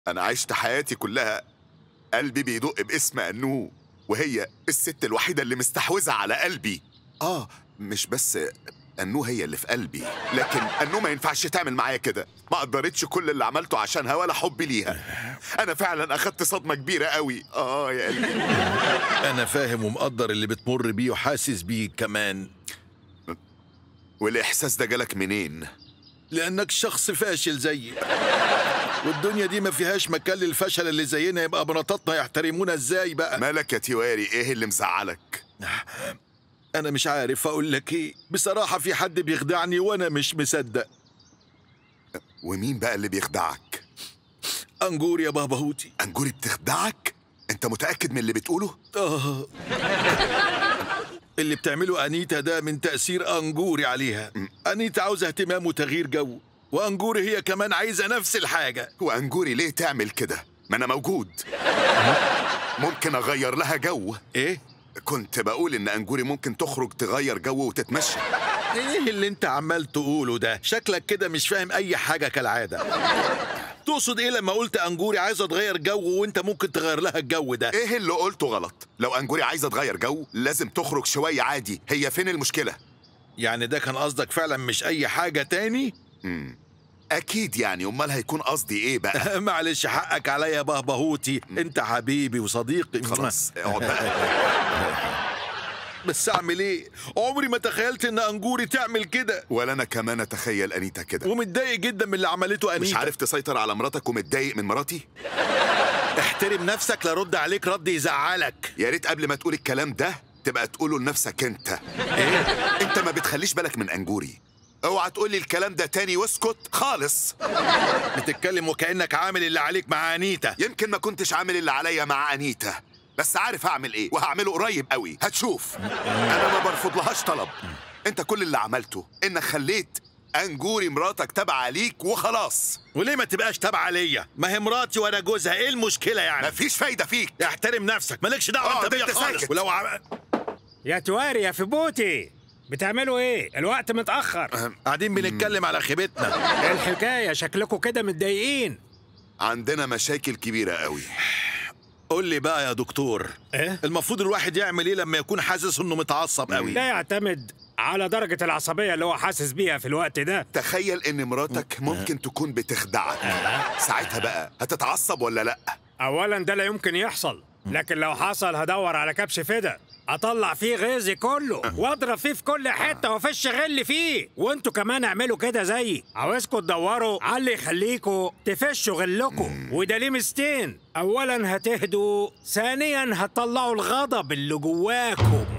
انا عشت حياتي كلها قلبي بيدق باسم انو وهي الست الوحيده اللي مستحوذه على قلبي اه مش بس انو هي اللي في قلبي لكن انو ما ينفعش تعمل معايا كده ما قدرتش كل اللي عملته عشانها ولا حبي ليها انا فعلا اخدت صدمه كبيره قوي اه يا قلبي انا فاهم ومقدر اللي بتمر بيه وحاسس بيه كمان والاحساس ده جالك منين لانك شخص فاشل زيي والدنيا دي ما فيهاش مكان للفشل اللي زينا يبقى مراتاتنا يحترمونا ازاي بقى مالك يا تيواري ايه اللي مزعلك انا مش عارف اقول لك ايه بصراحه في حد بيخدعني وانا مش مصدق ومين بقى اللي بيخدعك انجور يا بابا هوتي انجوري بتخدعك انت متاكد من اللي بتقوله آه. اللي بتعمله أنيتا ده من تأثير أنجوري عليها أنيتا عاوزة اهتمام وتغيير جو وأنجوري هي كمان عايزة نفس الحاجة وانجوري ليه تعمل كده ما انا موجود ممكن اغير لها جو إيه؟ كنت بقول ان انجوري ممكن تخرج تغير جو وتتمشى إيه اللي أنت عمال تقوله ده؟ شكلك كده مش فاهم أي حاجة كالعادة تقصد إيه لما قلت أنجوري عايزة تغير جو وأنت ممكن تغير لها الجو ده؟ ايه اللي قلته غلط لو انجوري عايزه تغير جو لازم تخرج شويه عادي هي فين المشكله يعني ده كان قصدك فعلا مش أي حاجة تاني؟ اكيد يعني امال هيكون قصدي ايه بقى معلش حقك عليا يا بهبهوتي أنت حبيبي وصديقي خلاص اقعد بقى بس اعمل ايه؟ عمري ما تخيلت ان انجوري تعمل كده ولا انا كمان اتخيل انيتا كده ومتضايق جدا من اللي عملته انيتا مش عارف تسيطر على مراتك ومتضايق من مراتي احترم نفسك لا رد عليك رد يزعلك يا ريت قبل ما تقول الكلام ده تبقى تقوله لنفسك انت ايه انت ما بتخليش بالك من انجوري اوعى تقول لي الكلام ده تاني واسكت خالص بتتكلم وكانك عامل اللي عليك مع انيتا يمكن ما كنتش عامل اللي عليا مع انيتا بس عارف هعمل ايه وهعمله قريب قوي هتشوف انا ما برفضلهاش طلب انت كل اللي عملته انك خليت انجوري مراتك تابعه ليك وخلاص وليه ما تبقاش تابعه ليا ما هي مراتي وانا جوزها ايه المشكله يعني مفيش فايده فيك احترم نفسك مالكش دعوه اقعد انت بيا انت خالص ساكت. ولو عم... يا تواري يا فبوتي بتعملوا ايه؟ الوقت متأخر قاعدين بنتكلم على خيبتنا ايه الحكاية شكلكوا كده متضايقين عندنا مشاكل كبيره قوي قول لي بقى يا دكتور إيه؟ المفروض الواحد يعمل ايه لما يكون حاسس انه متعصب قوي ده يعتمد على درجة العصبية اللي هو حاسس بيها في الوقت ده تخيل ان مراتك ممكن تكون بتخدعك ساعتها بقى هتتعصب ولا لا أولا ده لا يمكن يحصل لكن لو حصل هدور على كبش فدا اطلع فيه غيظي كله واضرب فيه في كل حته وافش غل فيه وانتوا كمان اعملوا كده زيي عاوزكم تدوروا على اللي يخليكوا تفشوا غلكم وده ليه مستين اولا هتهدوا ثانيا هتطلعوا الغضب اللي جواكم